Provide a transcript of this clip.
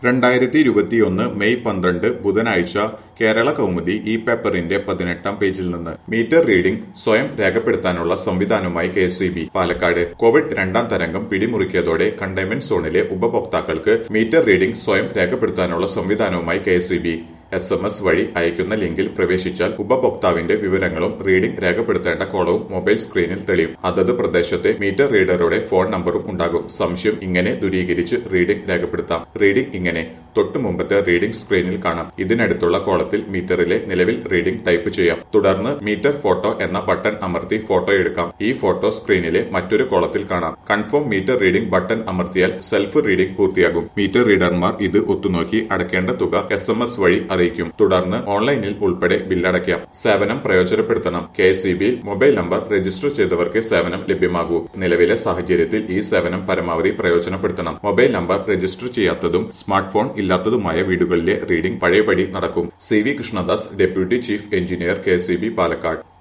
രണ്ടായിരത്തി ഇരുപത്തിയൊന്ന് മെയ് പന്ത്രണ്ട് ബുധനാഴ്ച കേരള കൗമുദി ഈ പേപ്പറിന്റെ പതിനെട്ടാം പേജിൽ നിന്ന് മീറ്റർ റീഡിംഗ് സ്വയം രേഖപ്പെടുത്താനുള്ള സംവിധാനവുമായി കെ എസ് പാലക്കാട് കോവിഡ് രണ്ടാം തരംഗം പിടിമുറുക്കിയതോടെ കണ്ടെയ്ൻമെന്റ് സോണിലെ ഉപഭോക്താക്കൾക്ക് മീറ്റർ റീഡിംഗ് സ്വയം രേഖപ്പെടുത്താനുള്ള സംവിധാനവുമായി K S S M S വഴി അയക്കുന്ന ലിങ്കിൽ പ്രവേശിച്ചാൽ ഉപഭോക്താവിന്റെ വിവരങ്ങളും റീഡിംഗ് രേഖപ്പെടുത്തേണ്ട കോളവും മൊബൈൽ സ്ക്രീനിൽ തെളിയും അതത് പ്രദേശത്തെ മീറ്റർ റീഡറുടെ ഫോൺ നമ്പറും ഉണ്ടാകും സംശയം ഇങ്ങനെ ദൂരീകരിച്ച് റീഡിംഗ് രേഖപ്പെടുത്താം റീഡിംഗ് ഇങ്ങനെ തൊട്ടു മുമ്പത്തെ റീഡിംഗ് സ്ക്രീനിൽ കാണാം ഇതിനടുത്തുള്ള കോളത്തിൽ മീറ്ററിലെ നിലവിൽ റീഡിംഗ് ടൈപ്പ് ചെയ്യാം തുടർന്ന് മീറ്റർ ഫോട്ടോ എന്ന ബട്ടൺ അമർത്തി ഫോട്ടോ എടുക്കാം ഈ ഫോട്ടോ സ്ക്രീനിലെ മറ്റൊരു കോളത്തിൽ കാണാം കൺഫേം മീറ്റർ റീഡിംഗ് ബട്ടൺ അമർത്തിയാൽ സെൽഫ് റീഡിംഗ് പൂർത്തിയാകും മീറ്റർ റീഡർമാർ ഇത് ഒത്തുനോക്കി അടയ്ക്കേണ്ട തുക എസ് എം എസ് വഴി അറിയിക്കും തുടർന്ന് ഓൺലൈനിൽ ഉൾപ്പെടെ ബില്ലടയ്ക്കാം സേവനം പ്രയോജനപ്പെടുത്തണം K S mobile number register ചെയ്തവർക്ക് സേവനം ലഭ്യമാകൂ നിലവിലെ സാഹചര്യത്തിൽ ഈ സേവനം പരമാവധി പ്രയോജനപ്പെടുത്തണം മൊബൈൽ നമ്പർ രജിസ്റ്റർ ചെയ്യാത്തതും സ്മാർട്ട് ഫോൺ ഇല്ലാത്തതുമായ വീടുകളിലെ റീഡിംഗ് പഴയപടി നടക്കും C V Krishnadas deputy chief engineer K Palakkad